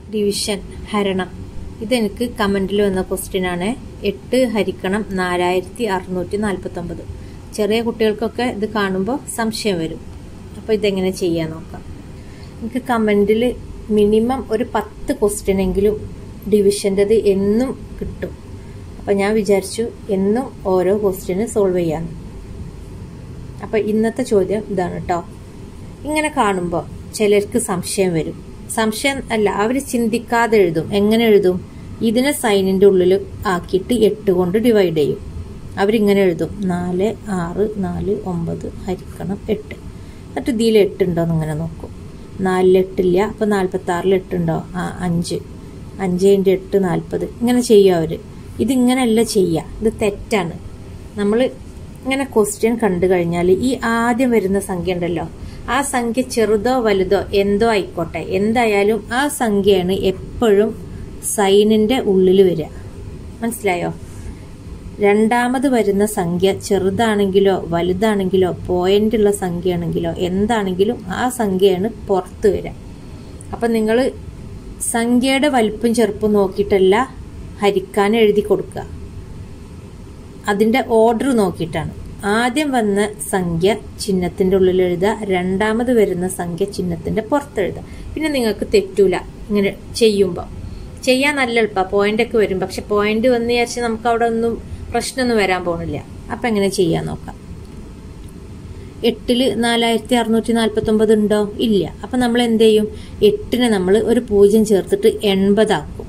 division ഹരണം ഇതെനിക്ക് കമൻറ്റിൽ വന്ന ക്വസ്റ്റ്യൻ ആണ് എട്ട് ഹരിക്കണം നാലായിരത്തി അറുന്നൂറ്റി നാൽപ്പത്തൊമ്പത് ചെറിയ കുട്ടികൾക്കൊക്കെ ഇത് കാണുമ്പോൾ സംശയം വരും അപ്പോൾ ഇതെങ്ങനെ ചെയ്യാൻ നോക്കാം എനിക്ക് കമൻറ്റിൽ മിനിമം ഒരു പത്ത് ക്വസ്റ്റ്യൻ എങ്കിലും ഡിവിഷൻ്റെത് എന്നും കിട്ടും അപ്പം ഞാൻ വിചാരിച്ചു എന്നും ഓരോ ക്വസ്റ്റ്യന് സോൾവ് ചെയ്യാന്ന് അപ്പം ഇന്നത്തെ ചോദ്യം ഇതാണ് കേട്ടോ ഇങ്ങനെ കാണുമ്പോൾ ചിലർക്ക് സംശയം വരും സംശയം അല്ല അവർ ചിന്തിക്കാതെ എഴുതും എങ്ങനെ എഴുതും ഇതിനെ സൈനിൻ്റെ ഉള്ളിൽ ആക്കിയിട്ട് എട്ട് കൊണ്ട് ഡിവൈഡ് ചെയ്യും അവരിങ്ങനെ എഴുതും നാല് ആറ് നാല് ഒമ്പത് ഹരിക്കണം എട്ട് എന്നിട്ട് ഇതിൽ എട്ടുണ്ടോ എന്ന് ഇങ്ങനെ നോക്കും നാലിൽ എട്ടില്ല അപ്പോൾ നാൽപ്പത്തി ആറിൽ എട്ടുണ്ടോ ആ അഞ്ച് അഞ്ചിൻ്റെ എട്ട് നാൽപ്പത് ഇങ്ങനെ ചെയ്യും അവർ ഇതിങ്ങനെയല്ല ചെയ്യുക ഇത് തെറ്റാണ് നമ്മൾ ഇങ്ങനെ ക്വസ്റ്റ്യൻ കണ്ടു കഴിഞ്ഞാൽ ഈ ആദ്യം വരുന്ന സംഖ്യ ഉണ്ടല്ലോ ആ സംഖ്യ ചെറുതോ വലുതോ എന്തോ ആയിക്കോട്ടെ എന്തായാലും ആ സംഖ്യയാണ് എപ്പോഴും സൈനിന്റെ ഉള്ളിൽ വരിക മനസ്സിലായോ രണ്ടാമത് വരുന്ന സംഖ്യ ചെറുതാണെങ്കിലോ വലുതാണെങ്കിലോ പോയിന്റ് ഉള്ള സംഖ്യയാണെങ്കിലോ എന്താണെങ്കിലും ആ സംഖ്യയാണ് പുറത്ത് വരിക അപ്പം നിങ്ങൾ സംഖ്യയുടെ വലിപ്പം ചെറുപ്പം നോക്കിയിട്ടല്ല ഹരിക്കാൻ എഴുതി കൊടുക്കുക അതിൻ്റെ ഓർഡർ നോക്കിയിട്ടാണ് ആദ്യം വന്ന സംഖ്യ ചിഹ്നത്തിന്റെ ഉള്ളിൽ എഴുതുക രണ്ടാമത് വരുന്ന സംഖ്യ ചിഹ്നത്തിന്റെ പുറത്ത് എഴുതുക പിന്നെ നിങ്ങൾക്ക് തെറ്റൂല ഇങ്ങനെ ചെയ്യുമ്പോൾ ചെയ്യാൻ നല്ല എളുപ്പ പോയിന്റ് ഒക്കെ വരും പക്ഷെ പോയിന്റ് വന്ന് വിചാരിച്ച് നമുക്ക് അവിടെ ഒന്നും പ്രശ്നമൊന്നും വരാൻ പോണില്ല അപ്പൊ എങ്ങനെ ചെയ്യാൻ നോക്കാം എട്ടില് നാലായിരത്തി അറുന്നൂറ്റി നാൽപ്പത്തി ഒമ്പത് ഉണ്ടോ ഇല്ല അപ്പൊ നമ്മൾ എന്ത് ചെയ്യും എട്ടിനെ നമ്മൾ ഒരു പൂജ്യം ചേർത്തിട്ട് എൺപതാക്കും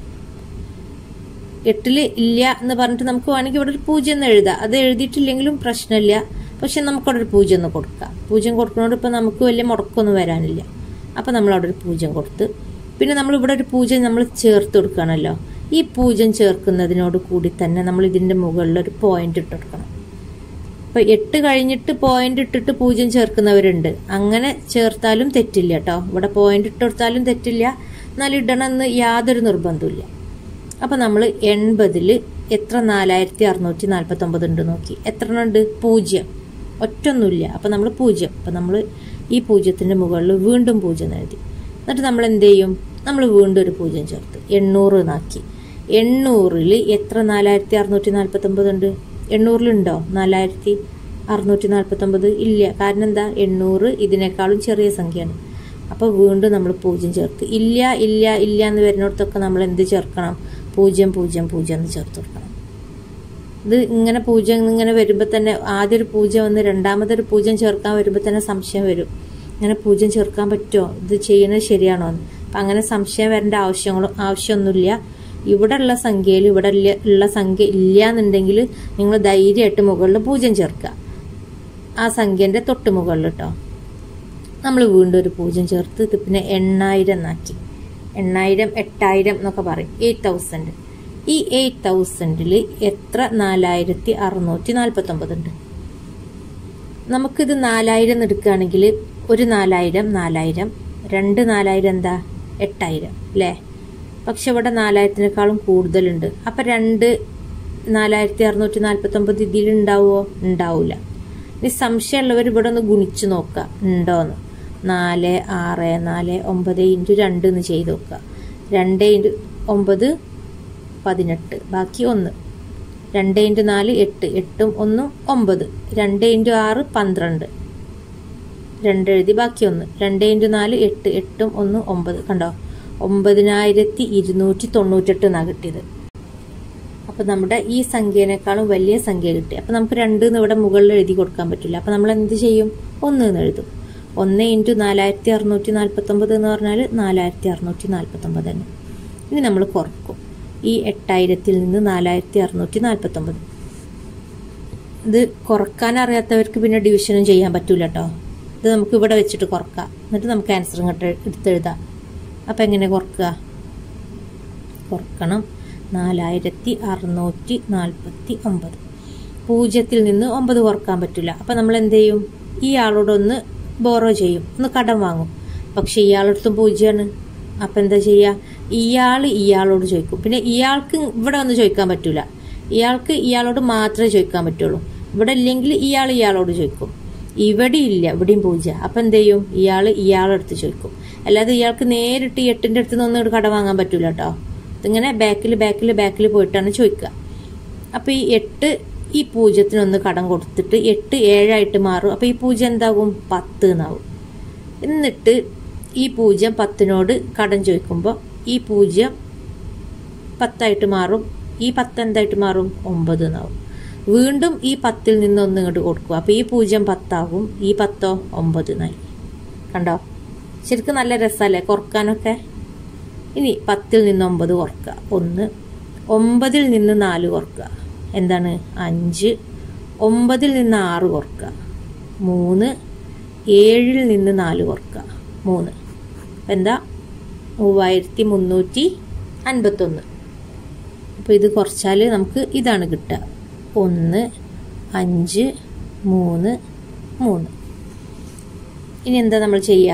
എട്ടില് ഇല്ല എന്ന് പറഞ്ഞിട്ട് നമുക്ക് വേണമെങ്കിൽ ഇവിടെ ഒരു പൂജ്യം എന്ന് എഴുതാം അത് എഴുതിയിട്ടില്ലെങ്കിലും പ്രശ്നമില്ല പക്ഷെ നമുക്കവിടെ ഒരു പൂജ്യം ഒന്ന് കൊടുക്കാം പൂജ്യം കൊടുക്കുന്നതുകൊണ്ട് ഇപ്പം നമുക്ക് വലിയ മുടക്കൊന്നും വരാനില്ല അപ്പം നമ്മൾ അവിടെ ഒരു പൂജ്യം കൊടുത്ത് പിന്നെ നമ്മൾ ഇവിടെ ഒരു പൂജ്യം നമ്മൾ ചേർത്ത് കൊടുക്കുകയാണല്ലോ ഈ പൂജ്യം ചേർക്കുന്നതിനോട് കൂടി തന്നെ നമ്മൾ ഇതിൻ്റെ മുകളിൽ ഒരു പോയിന്റ് ഇട്ട് കൊടുക്കണം ഇപ്പം എട്ട് കഴിഞ്ഞിട്ട് പോയിന്റ് ഇട്ടിട്ട് പൂജ്യം ചേർക്കുന്നവരുണ്ട് അങ്ങനെ ചേർത്താലും തെറ്റില്ല കേട്ടോ ഇവിടെ പോയിന്റ് ഇട്ട് കൊടുത്താലും തെറ്റില്ല എന്നാൽ ഇടണമെന്ന് യാതൊരു നിർബന്ധമില്ല അപ്പം നമ്മൾ എൺപതിൽ എത്ര നാലായിരത്തി അറുന്നൂറ്റി നാൽപ്പത്തി ഒമ്പത് ഉണ്ട് നോക്കി എത്ര ഉണ്ട് പൂജ്യം ഒറ്റൊന്നുമില്ല അപ്പം നമ്മൾ പൂജ്യം അപ്പം നമ്മൾ ഈ പൂജ്യത്തിൻ്റെ മുകളിൽ വീണ്ടും പൂജ്യം എഴുതി എന്നിട്ട് നമ്മൾ എന്ത് ചെയ്യും നമ്മൾ വീണ്ടും ഒരു പൂജ്യം ചേർത്ത് എണ്ണൂറ് നാക്കി എണ്ണൂറിൽ എത്ര നാലായിരത്തി അറുന്നൂറ്റി നാൽപ്പത്തി ഒമ്പത് ഉണ്ട് എണ്ണൂറിലുണ്ടോ നാലായിരത്തി അറുന്നൂറ്റി നാൽപ്പത്തി ഒമ്പത് ഇല്ല കാരണം എന്താ എണ്ണൂറ് ഇതിനേക്കാളും ചെറിയ സംഖ്യയാണ് അപ്പോൾ വീണ്ടും നമ്മൾ പൂജ്യം ചേർത്ത് ഇല്ല ഇല്ല ഇല്ല എന്ന് വരുന്നിടത്തൊക്കെ നമ്മൾ എന്ത് ചേർക്കണം പൂജ്യം പൂജ്യം പൂജ്യം എന്ന് ചേർത്ത് കൊടുക്കണം ഇത് ഇങ്ങനെ പൂജ്യം ഇങ്ങനെ വരുമ്പോൾ തന്നെ ആദ്യം ഒരു പൂജ്യം വന്ന് രണ്ടാമതൊരു പൂജ്യം ചേർക്കാൻ വരുമ്പോൾ തന്നെ സംശയം വരും ഇങ്ങനെ പൂജ്യം ചേർക്കാൻ പറ്റുമോ ഇത് ചെയ്യുന്നത് ശരിയാണോ എന്ന് അപ്പം അങ്ങനെ സംശയം വരേണ്ട ആവശ്യങ്ങളും ആവശ്യമൊന്നുമില്ല ഇവിടെ ഉള്ള സംഖ്യയിൽ ഇവിടെ ഉള്ള സംഖ്യ ഇല്ല എന്നുണ്ടെങ്കിൽ നിങ്ങൾ ധൈര്യമായിട്ട് മുകളിൽ പൂജ്യം ചേർക്കുക ആ സംഖ്യൻ്റെ തൊട്ട് മുകളിൽ കേട്ടോ നമ്മൾ വീണ്ടും ഒരു പൂജ്യം ചേർത്ത് ഇത് പിന്നെ എണ്ണായിരം എന്നാക്കി എണ്ണായിരം എട്ടായിരം എന്നൊക്കെ പറയും എയ്റ്റ് തൗസൻഡ് ഈ എയ്റ്റ് തൗസൻഡിൽ എത്ര നാലായിരത്തി അറുന്നൂറ്റി നാൽപ്പത്തൊമ്പത് ഉണ്ട് നമുക്കിത് നാലായിരം എടുക്കുകയാണെങ്കിൽ ഒരു നാലായിരം നാലായിരം രണ്ട് നാലായിരം എന്താ എട്ടായിരം അല്ലേ പക്ഷെ ഇവിടെ നാലായിരത്തിനേക്കാളും കൂടുതലുണ്ട് അപ്പം രണ്ട് നാലായിരത്തി അറുന്നൂറ്റി നാൽപ്പത്തൊമ്പത് ഇതിൽ ഉണ്ടാവുമോ ഉണ്ടാവില്ല ഇനി സംശയമുള്ളവർ ഇവിടെ ഒന്ന് ഗുണിച്ച് നോക്കുക ഉണ്ടോന്ന് നാല് ആറ് നാല് ഒമ്പത് ഇൻറ്റു രണ്ട് എന്ന് ചെയ്ത് നോക്കുക രണ്ട് ഇൻറ്റു ഒമ്പത് പതിനെട്ട് ബാക്കി ഒന്ന് രണ്ട് ഇൻറ്റു നാല് എട്ട് എട്ടും ഒന്നും ഒമ്പത് രണ്ട് ഇൻറ്റു ആറ് പന്ത്രണ്ട് രണ്ട് എഴുതി ബാക്കി ഒന്ന് രണ്ട് ഇൻറ്റു നാല് എട്ട് എട്ടും ഒന്ന് ഒമ്പത് കണ്ടോ ഒമ്പതിനായിരത്തി ഇരുന്നൂറ്റി തൊണ്ണൂറ്റെട്ട് എന്നാണ് കിട്ടിയത് അപ്പം നമ്മുടെ ഈ സംഖ്യേനേക്കാളും വലിയ സംഖ്യ കിട്ടി അപ്പം നമുക്ക് രണ്ട് എന്ന് ഇവിടെ മുകളിൽ എഴുതി കൊടുക്കാൻ പറ്റില്ല അപ്പം നമ്മൾ എന്ത് ചെയ്യും ഒന്ന് എന്ന് എഴുതും ഒന്ന് ഇൻറ്റു നാലായിരത്തി അറുന്നൂറ്റി നാൽപ്പത്തൊമ്പത് എന്ന് പറഞ്ഞാൽ നാലായിരത്തി അറുന്നൂറ്റി നാൽപ്പത്തൊമ്പത് തന്നെ ഇനി നമ്മൾ കുറക്കും ഈ എട്ടായിരത്തിൽ നിന്ന് നാലായിരത്തി അറുന്നൂറ്റി നാൽപ്പത്തൊമ്പത് ഇത് കുറക്കാൻ അറിയാത്തവർക്ക് പിന്നെ ഡിവിഷനും ചെയ്യാൻ പറ്റൂല കേട്ടോ ഇത് നമുക്ക് ഇവിടെ വെച്ചിട്ട് കുറക്കാം എന്നിട്ട് നമുക്ക് ആൻസർ ഇങ്ങോട്ട് എടുത്തെഴുതാം അപ്പം എങ്ങനെ കുറക്കുക കുറക്കണം നാലായിരത്തി അറുന്നൂറ്റി നാൽപ്പത്തി ഒമ്പത് പൂജ്യത്തിൽ നിന്ന് ഒമ്പത് കുറക്കാൻ പറ്റില്ല അപ്പം നമ്മൾ എന്ത് ചെയ്യും ഈ ആളോടൊന്ന് ബോറോ ചെയ്യും ഒന്ന് കടം വാങ്ങും പക്ഷെ ഇയാളടുത്തും പൂജ്യമാണ് അപ്പം എന്താ ചെയ്യുക ഇയാൾ ഇയാളോട് ചോദിക്കും പിന്നെ ഇയാൾക്ക് ഇവിടെ ഒന്ന് ചോദിക്കാൻ പറ്റില്ല ഇയാൾക്ക് ഇയാളോട് മാത്രമേ ചോദിക്കാൻ പറ്റുള്ളൂ ഇവിടെ ഇല്ലെങ്കിൽ ഇയാൾ ഇയാളോട് ചോദിക്കും ഇവിടെ ഇല്ല ഇവിടെയും പൂജ അപ്പം എന്ത് ചെയ്യും ഇയാൾ ഇയാളെടുത്ത് ചോദിക്കും അല്ലാതെ ഇയാൾക്ക് നേരിട്ട് ഈ എട്ടിൻ്റെ അടുത്ത് നിന്ന് ഒന്നും കടം വാങ്ങാൻ പറ്റൂല കേട്ടോ ഇതിങ്ങനെ ബാക്കിൽ ബാക്കിൽ ബാക്കിൽ പോയിട്ടാണ് ചോദിക്കുക അപ്പോൾ ഈ എട്ട് ഈ പൂജ്യത്തിനൊന്ന് കടം കൊടുത്തിട്ട് എട്ട് ഏഴായിട്ട് മാറും അപ്പോൾ ഈ പൂജ്യം എന്താകും പത്ത് എന്നാവും എന്നിട്ട് ഈ പൂജ്യം പത്തിനോട് കടം ചോദിക്കുമ്പോൾ ഈ പൂജ്യം പത്തായിട്ട് മാറും ഈ പത്ത് എന്തായിട്ട് മാറും ഒമ്പത് എന്നാവും വീണ്ടും ഈ പത്തിൽ നിന്ന് ഒന്ന് ഇങ്ങോട്ട് കൊടുക്കുക അപ്പോൾ ഈ പൂജ്യം പത്താകും ഈ പത്തോ ഒമ്പത് എന്നായി കണ്ടോ ശരിക്കും നല്ല രസമല്ലേ കുറക്കാനൊക്കെ ഇനി പത്തിൽ നിന്ന് ഒമ്പത് കുറക്കുക ഒന്ന് ഒമ്പതിൽ നിന്ന് നാല് കുറക്കുക എന്താണ് അഞ്ച് ഒമ്പതിൽ നിന്ന് ആറ് കുറക്കുക മൂന്ന് ഏഴിൽ നിന്ന് നാല് കുറക്കുക മൂന്ന് എന്താ മൂവായിരത്തി മുന്നൂറ്റി അൻപത്തൊന്ന് അപ്പോൾ ഇത് കുറച്ചാൽ നമുക്ക് ഇതാണ് കിട്ടുക ഒന്ന് അഞ്ച് മൂന്ന് മൂന്ന് ഇനി എന്താ നമ്മൾ ചെയ്യുക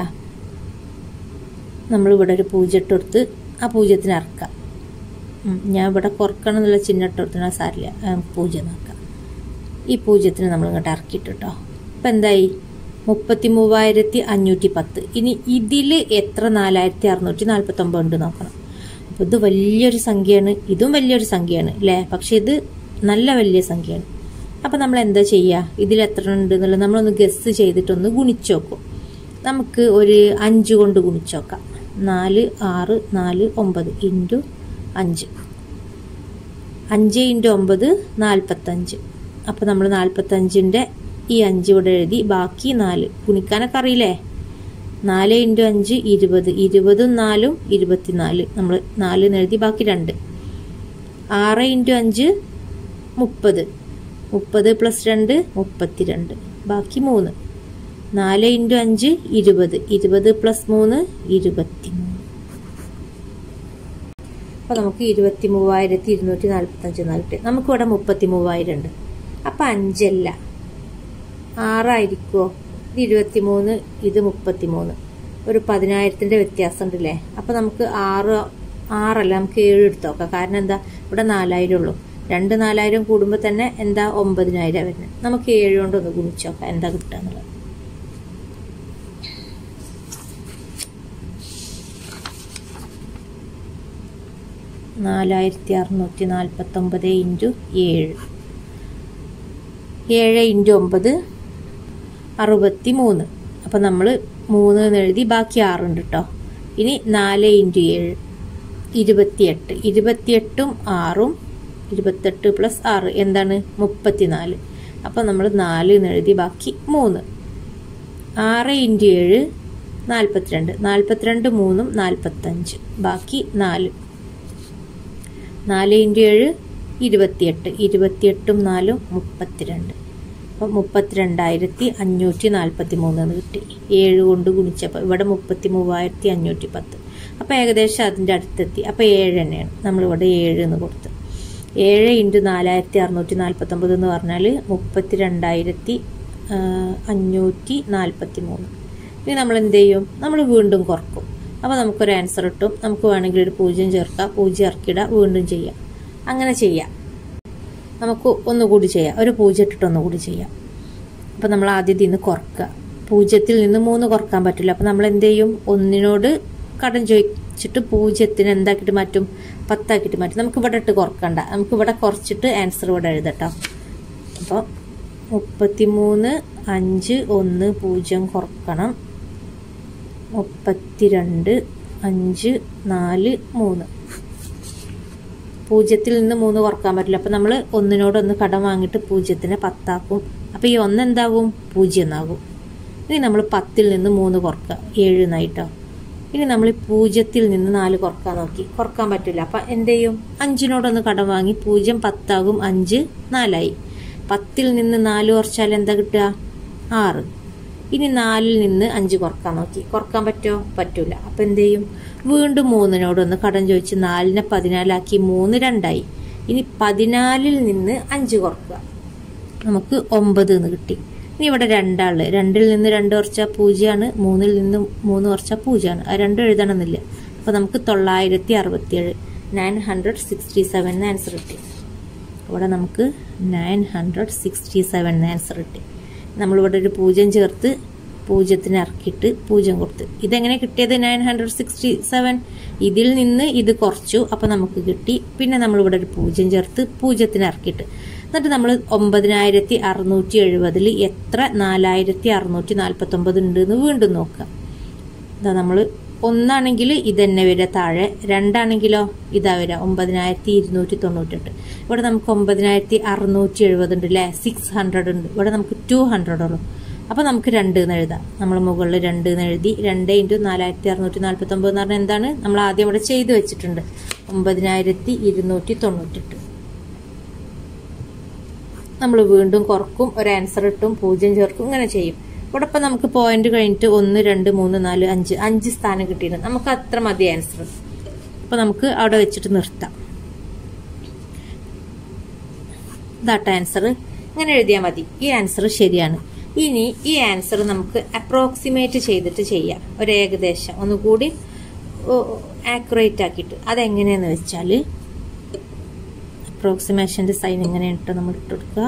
നമ്മളിവിടെ ഒരു പൂജ ഇട്ടെടുത്ത് ആ പൂജ്യത്തിന് ഇറക്കാം ഉം, ഞാൻ ഇവിടെ കുറക്കണം എന്നുള്ള ചിഹ്നം ഇട്ടെടുത്തിനാ സാരില്ല ആ, പൂജ നോക്കാം ഈ പൂജ്യത്തിന് നമ്മൾ ഇങ്ങോട്ട് ഇറക്കിയിട്ട് കേട്ടോ ഇപ്പം എന്തായി മുപ്പത്തി മൂവായിരത്തി അഞ്ഞൂറ്റി പത്ത് ഇനി ഇതിൽ എത്ര നാലായിരത്തി അറുന്നൂറ്റി നാൽപ്പത്തൊമ്പത് ഉണ്ട് നോക്കണം അപ്പോൾ ഇത് വലിയൊരു സംഖ്യയാണ് ഇതും വലിയൊരു സംഖ്യയാണ് അല്ലേ പക്ഷെ ഇത് നല്ല വലിയ സംഖ്യയാണ് അപ്പോൾ നമ്മൾ എന്താ ചെയ്യുക ഇതിൽ എത്ര ഉണ്ട് എന്നുള്ളത് നമ്മളൊന്ന് ഗസ് ചെയ്തിട്ടൊന്ന് ഗുണിച്ച് നോക്കും നമുക്ക് ഒരു അഞ്ച് കൊണ്ട് ഗുണിച്ച് നോക്കാം നാല് ആറ് നാല് ഒമ്പത് ഇൻറ്റു അഞ്ച് അഞ്ച് ഇൻറ്റു ഒമ്പത് നാൽപ്പത്തഞ്ച് അപ്പോൾ നമ്മൾ നാൽപ്പത്തഞ്ചിൻ്റെ ഈ അഞ്ച് ഇവിടെ എഴുതി ബാക്കി നാല് ഗുണിക്കാനൊക്കെ അറിയില്ലേ നാല് ഇൻറ്റു അഞ്ച് ഇരുപത് ഇരുപതും നാലും ഇരുപത്തിനാല് നമ്മൾ നാല് എന്ന് എഴുതി ബാക്കി രണ്ട് ആറ് ഇൻറ്റു അഞ്ച് മുപ്പത് മുപ്പത് പ്ലസ് രണ്ട് മുപ്പത്തിരണ്ട് ബാക്കി മൂന്ന് നാല് ഇൻറ്റു അഞ്ച് ഇരുപത് ഇരുപത് പ്ലസ് മൂന്ന് ഇരുപത്തി മൂന്ന് അപ്പോൾ നമുക്ക് ഇരുപത്തി മൂവായിരത്തി ഇരുന്നൂറ്റി നാൽപ്പത്തഞ്ച് നാല് കിട്ടി നമുക്കിവിടെ മുപ്പത്തി മൂവായിരം ഉണ്ട് അപ്പം അഞ്ചല്ല ആറായിരിക്കുമോ ഇത് ഇരുപത്തി മൂന്ന് ഇത് മുപ്പത്തി മൂന്ന് ഒരു പതിനായിരത്തിൻ്റെ വ്യത്യാസം ഉണ്ടല്ലേ അപ്പം നമുക്ക് ആറ് ആറല്ല നമുക്ക് ഏഴ് എടുത്ത് നോക്കാം കാരണം എന്താ ഇവിടെ നാലായിരം ഉള്ളൂ രണ്ട് നാലായിരം കൂടുമ്പോൾ തന്നെ എന്താ ഒമ്പതിനായിരം വരുന്നത് നമുക്ക് ഏഴ് കൊണ്ട് ഒന്ന് ഗുണിച്ച് നോക്കാം എന്താ കിട്ടുക എന്നുള്ളത് നാലായിരത്തി അറുന്നൂറ്റി നാൽപ്പത്തൊമ്പത് ഇൻറ്റു ഏഴ് ഏഴ് ഇൻറ്റു ഒമ്പത് അറുപത്തി മൂന്ന് അപ്പം നമ്മൾ മൂന്ന് എന്ന് എഴുതി ബാക്കി ആറുണ്ട് കേട്ടോ ഇനി നാല് ഇൻറ്റു ഏഴ് ഇരുപത്തിയെട്ട് ഇരുപത്തിയെട്ടും ആറും ഇരുപത്തെട്ട് പ്ലസ് ആറ് എന്താണ് മുപ്പത്തിനാല് അപ്പം നമ്മൾ നാല് എന്ന് എഴുതി ബാക്കി മൂന്ന് ആറ് ഇൻറ്റു ഏഴ് നാൽപ്പത്തിരണ്ട് നാൽപ്പത്തിരണ്ട് മൂന്നും നാൽപ്പത്തഞ്ച് ബാക്കി നാല് നാല് ഇൻറ്റു ഏഴ് ഇരുപത്തിയെട്ട് ഇരുപത്തിയെട്ടും നാലും മുപ്പത്തിരണ്ട് അപ്പം മുപ്പത്തിരണ്ടായിരത്തി അഞ്ഞൂറ്റി നാൽപ്പത്തി മൂന്ന് എന്ന് കിട്ടി ഏഴ് കൊണ്ട് ഗുണിച്ചപ്പോൾ ഇവിടെ മുപ്പത്തി മൂവായിരത്തി അഞ്ഞൂറ്റി പത്ത് അപ്പോൾ ഏകദേശം അതിൻ്റെ അടുത്തെത്തി അപ്പോൾ ഏഴ് തന്നെയാണ് നമ്മളിവിടെ ഏഴ് എന്ന് കൊടുത്ത് ഏഴ് ഇൻറ്റു നാലായിരത്തി അറുന്നൂറ്റി നാൽപ്പത്തൊമ്പത് എന്ന് പറഞ്ഞാൽ മുപ്പത്തി രണ്ടായിരത്തി അഞ്ഞൂറ്റി നാൽപ്പത്തി മൂന്ന് ഇനി നമ്മൾ എന്ത് ചെയ്യും നമ്മൾ വീണ്ടും കുറക്കും അപ്പോൾ നമുക്കൊരു ആൻസർ കിട്ടും നമുക്ക് വേണമെങ്കിൽ ഒരു പൂജ്യം ചേർക്കാം പൂജ്യം ഇറക്കിയിടാം വീണ്ടും ചെയ്യാം അങ്ങനെ ചെയ്യാം നമുക്ക് ഒന്നുകൂടി ചെയ്യാം ഒരു പൂജ്യം ഇട്ടിട്ട് ഒന്നുകൂടി ചെയ്യാം അപ്പോൾ നമ്മൾ ആദ്യത്തിൽ നിന്ന് കുറക്കുക പൂജ്യത്തിൽ നിന്ന് മൂന്ന് കുറക്കാൻ പറ്റില്ല അപ്പോൾ നമ്മൾ എന്ത് ചെയ്യും ഒന്നിനോട് കടം ചോദിച്ചിട്ട് പൂജ്യത്തിന് എന്താക്കിയിട്ട് മാറ്റും പത്താക്കിയിട്ട് മാറ്റും നമുക്ക് ഇവിടെ ഇട്ട് കുറക്കണ്ട നമുക്ക് ഇവിടെ കുറച്ചിട്ട് ആൻസർ ഇവിടെ എഴുതട്ടോ അപ്പോൾ മുപ്പത്തിമൂന്ന് അഞ്ച് ഒന്ന് പൂജ്യം കുറക്കണം മുപ്പത്തിരണ്ട് അഞ്ച് നാല് മൂന്ന് പൂജ്യത്തിൽ നിന്ന് മൂന്ന് കുറക്കാൻ പറ്റില്ല അപ്പം നമ്മൾ ഒന്നിനോട് ഒന്ന് കടം വാങ്ങിയിട്ട് പൂജ്യത്തിനെ പത്താക്കും അപ്പോൾ ഈ ഒന്ന് എന്താകും പൂജ്യം എന്നാകും ഇനി നമ്മൾ പത്തിൽ നിന്ന് മൂന്ന് കുറക്കുക ഏഴ് എന്നായിട്ടോ ഇനി നമ്മൾ പൂജ്യത്തിൽ നിന്ന് നാല് കുറക്കാൻ നോക്കി കുറക്കാൻ പറ്റില്ല അപ്പം എന്ത് ചെയ്യും അഞ്ചിനോടൊന്ന് കടം വാങ്ങി പൂജ്യം പത്താകും അഞ്ച് നാലായി പത്തിൽ നിന്ന് നാല് കുറച്ചാൽ എന്താ കിട്ടുക ആറ് ഇനി നാലിൽ നിന്ന് അഞ്ച് കുറക്കാൻ നോക്കി കുറക്കാൻ പറ്റുമോ പറ്റൂല അപ്പം എന്ത് ചെയ്യും വീണ്ടും മൂന്നിനോടൊന്ന് കടം ചോദിച്ച് നാലിനെ പതിനാലാക്കി മൂന്ന് രണ്ടായി ഇനി പതിനാലിൽ നിന്ന് അഞ്ച് കുറക്കുക നമുക്ക് ഒമ്പത് എന്ന് കിട്ടി ഇനി ഇവിടെ രണ്ടാള് രണ്ടിൽ നിന്ന് രണ്ട് കുറച്ചാൽ പൂജ്യമാണ് മൂന്നിൽ നിന്ന് മൂന്ന് കുറച്ചാൽ പൂജ്യമാണ് ആ രണ്ടും എഴുതണമെന്നില്ല അപ്പോൾ നമുക്ക് തൊള്ളായിരത്തി അറുപത്തിയേഴ് നയൻ ഹൺഡ്രഡ് സിക്സ്റ്റി സെവൻ എന്ന് ആൻസർ കിട്ടി ഇവിടെ നമുക്ക് നയൻ ഹൺഡ്രഡ് സിക്സ്റ്റി സെവൻ എന്ന് ആൻസർ കിട്ടി നമ്മളിവിടെ ഒരു പൂജ്യം ചേർത്ത് പൂജ്യത്തിന് ഇറക്കിയിട്ട് പൂജ്യം കൊടുത്ത് ഇതെങ്ങനെ കിട്ടിയത് നയൻ ഹൺഡ്രഡ് സിക്സ്റ്റി സെവൻ ഇതിൽ നിന്ന് ഇത് കുറച്ചു അപ്പം നമുക്ക് കിട്ടി പിന്നെ നമ്മൾ ഇവിടെ ഒരു പൂജ്യം ചേർത്ത് പൂജ്യത്തിന് ഇറക്കിയിട്ട് എന്നിട്ട് നമ്മൾ ഒമ്പതിനായിരത്തി അറുന്നൂറ്റി എഴുപതിൽ എത്ര നാലായിരത്തി അറുന്നൂറ്റി നാൽപ്പത്തൊമ്പത് ഉണ്ട് എന്ന് വീണ്ടും നോക്കുക ഇതാ നമ്മൾ ഒന്നാണെങ്കിൽ ഇതന്നെ വരിക താഴെ രണ്ടാണെങ്കിലോ ഇതാ വരിക ഒമ്പതിനായിരത്തി ഇരുന്നൂറ്റി തൊണ്ണൂറ്റെട്ട് ഇവിടെ നമുക്ക് ഒമ്പതിനായിരത്തി അറുന്നൂറ്റി എഴുപത് ഉണ്ട് അല്ലേ സിക്സ് ഹൺഡ്രഡ് ഉണ്ട് ഇവിടെ നമുക്ക് ടു ഹൺഡ്രഡ് ഉള്ളൂ അപ്പോൾ നമുക്ക് രണ്ട് എന്ന് എഴുതാം നമ്മൾ മുകളിൽ രണ്ട് എന്ന് എഴുതി രണ്ട് ഇൻറ്റു നാലായിരത്തി അറുന്നൂറ്റി നാൽപ്പത്തി ഒമ്പത് എന്ന് പറഞ്ഞാൽ എന്താണ് നമ്മൾ ആദ്യം ഇവിടെ ചെയ്തു വെച്ചിട്ടുണ്ട് ഒമ്പതിനായിരത്തി ഇരുന്നൂറ്റി തൊണ്ണൂറ്റെട്ട് നമ്മൾ വീണ്ടും കുറക്കും ഒരു ആൻസർ ഇട്ടും പൂജ്യം ചേർക്കും ഇങ്ങനെ ചെയ്യും ഇവിടെ ഇപ്പം നമുക്ക് പോയിന്റ് കഴിഞ്ഞിട്ട് ഒന്ന് രണ്ട് മൂന്ന് നാല് അഞ്ച് അഞ്ച് സ്ഥാനം കിട്ടിയിട്ടുണ്ട് നമുക്ക് അത്ര മതി ആൻസർ അപ്പം നമുക്ക് അവിടെ വെച്ചിട്ട് നിർത്താം ഇതാട്ട ആൻസർ ഇങ്ങനെ എഴുതിയാൽ മതി ഈ ആൻസർ ശരിയാണ് ഇനി ഈ ആൻസർ നമുക്ക് അപ്രോക്സിമേറ്റ് ചെയ്തിട്ട് ചെയ്യാം ഒരു ഏകദേശം ഒന്നുകൂടി ആക്യുറേറ്റ് ആക്കിയിട്ട് അതെങ്ങനെയാന്ന് വെച്ചാൽ അപ്രോക്സിമേഷൻ്റെ സൈൻ എങ്ങനെയാണ് നമ്മൾ ഇട്ട് കൊടുക്കുക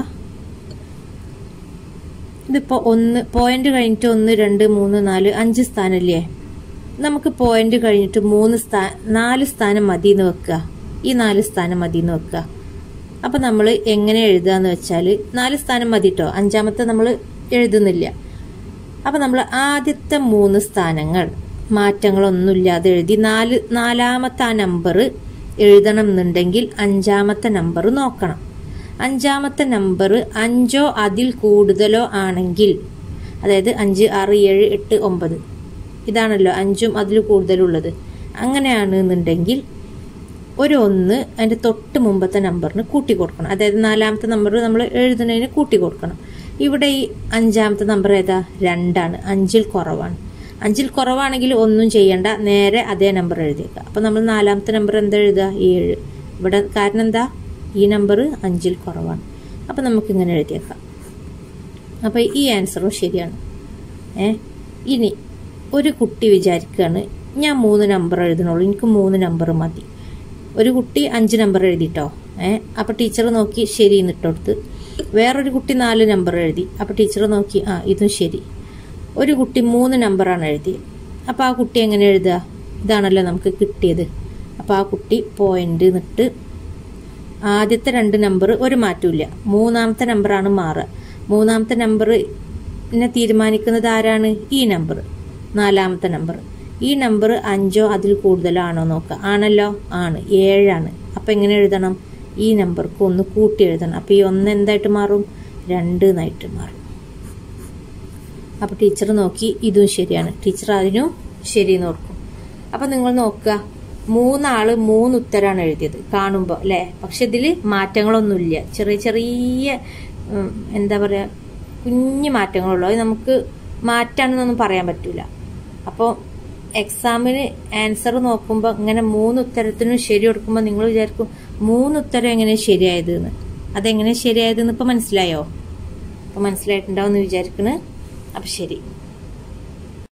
ഇതിപ്പോൾ ഒന്ന് പോയിന്റ് കഴിഞ്ഞിട്ട് ഒന്ന് രണ്ട് മൂന്ന് നാല് അഞ്ച് സ്ഥാനല്ലേ നമുക്ക് പോയിന്റ് കഴിഞ്ഞിട്ട് മൂന്ന് സ്ഥാ നാല് സ്ഥാനം മതി എന്ന് വെക്കുക ഈ നാല് സ്ഥാനം മതി എന്ന് വെക്കുക അപ്പം നമ്മൾ എങ്ങനെ എഴുതുക എന്ന് വെച്ചാൽ നാല് സ്ഥാനം മതി കേട്ടോ അഞ്ചാമത്തെ നമ്മൾ എഴുതുന്നില്ല അപ്പം നമ്മൾ ആദ്യത്തെ മൂന്ന് സ്ഥാനങ്ങൾ മാറ്റങ്ങളൊന്നുമില്ലാതെ എഴുതി നാല് നാലാമത്തെ ആ നമ്പർ എഴുതണം എന്നുണ്ടെങ്കിൽ അഞ്ചാമത്തെ നമ്പർ നോക്കണം അഞ്ചാമത്തെ നമ്പർ അഞ്ചോ അതിൽ കൂടുതലോ ആണെങ്കിൽ അതായത് അഞ്ച് ആറ് ഏഴ് എട്ട് ഒമ്പത് ഇതാണല്ലോ അഞ്ചും അതിൽ കൂടുതലുള്ളത് അങ്ങനെയാണ് എന്നുണ്ടെങ്കിൽ ഒരു ഒന്ന് അതിൻ്റെ തൊട്ട് മുമ്പത്തെ നമ്പറിന് കൂട്ടി കൊടുക്കണം അതായത് നാലാമത്തെ നമ്പർ നമ്മൾ എഴുതുന്നതിന് കൂട്ടി കൊടുക്കണം ഇവിടെ ഈ അഞ്ചാമത്തെ നമ്പർ ഏതാ രണ്ടാണ് അഞ്ചിൽ കുറവാണ് അഞ്ചിൽ കുറവാണെങ്കിൽ ഒന്നും ചെയ്യണ്ട നേരെ അതേ നമ്പർ എഴുതിയേക്കുക അപ്പം നമ്മൾ നാലാമത്തെ നമ്പർ എന്താ എഴുതുക ഏഴ് ഇവിടെ കാരണം എന്താ ഈ നമ്പർ അഞ്ചിൽ കുറവാണ് അപ്പം നമുക്കിങ്ങനെ എഴുതിയേക്കാം അപ്പോൾ ഈ ആൻസറും ശരിയാണ് ഏ ഇനി ഒരു കുട്ടി വിചാരിക്കുകയാണ് ഞാൻ മൂന്ന് നമ്പർ എഴുതണുള്ളൂ എനിക്ക് മൂന്ന് നമ്പർ മതി ഒരു കുട്ടി അഞ്ച് നമ്പർ എഴുതിട്ടോ ഏ അപ്പോൾ ടീച്ചർ നോക്കി ശരി എന്നിട്ടൊടുത്ത് വേറൊരു കുട്ടി നാല് നമ്പർ എഴുതി അപ്പോൾ ടീച്ചർ നോക്കി ആ ഇതും ശരി ഒരു കുട്ടി മൂന്ന് നമ്പറാണ് എഴുതിയത് അപ്പോൾ ആ കുട്ടി എങ്ങനെ എഴുതുക ഇതാണല്ലോ നമുക്ക് കിട്ടിയത് അപ്പോൾ ആ കുട്ടി പോയിന്റ് നിട്ട് ആദ്യത്തെ രണ്ട് നമ്പർ ഒരു മാറ്റമില്ല മൂന്നാമത്തെ നമ്പറാണ് മാറുക മൂന്നാമത്തെ നമ്പറിനെ തീരുമാനിക്കുന്നത് ആരാണ് ഈ നമ്പർ നാലാമത്തെ നമ്പർ ഈ നമ്പർ അഞ്ചോ അതിൽ കൂടുതലോ ആണോ നോക്കുക ആണല്ലോ ആണ് ഏഴാണ് അപ്പം എങ്ങനെ എഴുതണം ഈ നമ്പർക്ക് ഒന്ന് കൂട്ടി എഴുതണം അപ്പം ഈ ഒന്ന് എന്തായിട്ട് മാറും രണ്ട് എന്നായിട്ട് മാറും അപ്പോൾ ടീച്ചർ നോക്കി ഇതും ശരിയാണ് ടീച്ചർ അതിനും ശരി നോക്കും അപ്പം നിങ്ങൾ നോക്കുക മൂന്നാള് മൂന്ന് ഉത്തരാണ് എഴുതിയത് കാണുമ്പോൾ അല്ലേ പക്ഷെ ഇതിൽ മാറ്റങ്ങളൊന്നുമില്ല ചെറിയ ചെറിയ ഉം, എന്താ പറയുക കുഞ്ഞു മാറ്റങ്ങളുള്ളൂ അത് നമുക്ക് മാറ്റാണെന്നൊന്നും പറയാൻ പറ്റൂല അപ്പോൾ എക്സാമിന് ആൻസർ നോക്കുമ്പോൾ ഇങ്ങനെ മൂന്ന് ഉത്തരത്തിനും ശരി കൊടുക്കുമ്പോൾ നിങ്ങൾ വിചാരിക്കും മൂന്ന് ഉത്തരം എങ്ങനെ ശരിയായത് എന്ന് അതെങ്ങനെ ശരിയായതെന്ന് ഇപ്പം മനസ്സിലായോ അപ്പം മനസ്സിലായിട്ടുണ്ടാവും എന്ന് വിചാരിക്കണ് അപ്പം ശരി